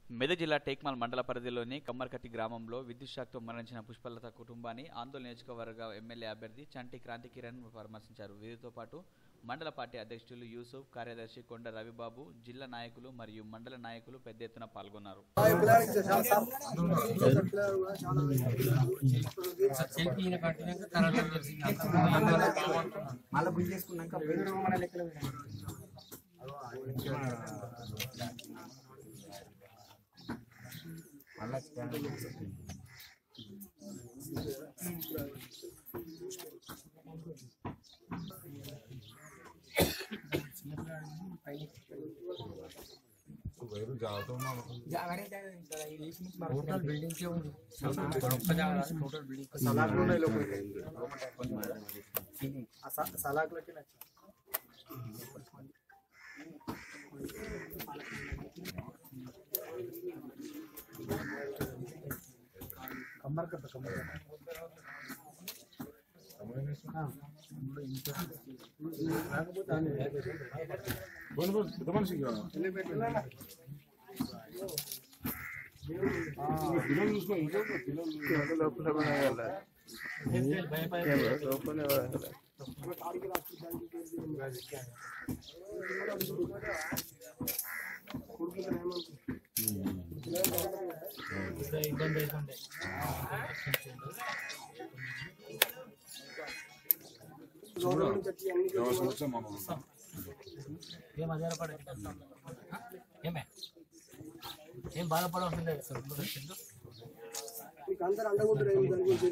మెదక్ జిల్లా టేక్మాల్ మండల పరిధిలోని కమ్మర్కట్టి గ్రామంలో విద్యుత్ షాక్తో మరణించిన పుష్పలత కుటుంబాన్ని ఆందోళన నియోజకవర్గ ఎమ్మెల్యే అభ్యర్థి చంటి క్రాంతి కిరణ్ పరామర్శించారు వీరితో పాటు మండల పార్టీ అధ్యక్షులు యూసుఫ్ కార్యదర్శి కొండ రవిబాబు జిల్లా నాయకులు మరియు మండల నాయకులు పెద్ద ఎత్తున పాల్గొన్నారు సెల్ఫీ ఈయన కట్టినాక తర్వాత తెలిసింది అందువల్ల బాగుంటున్నాను మళ్ళీ బుక్ చేసుకున్నాక టోటల్ బిల్డింగ్స్ ఉంది ఒక్క జాగా టోటల్ బిల్డింగ్ సలాకులకి కమ్మర్ కట్ట కమ్మర్ ఇబ్బంది అవుతుండే ఏం ఆధారపడే ఏమే ఏం బాధపడవలసిన లేదు సార్ ఇప్పుడు వచ్చిండు మీకు అందరు అండగుంటారు ఏమి దాని గురించి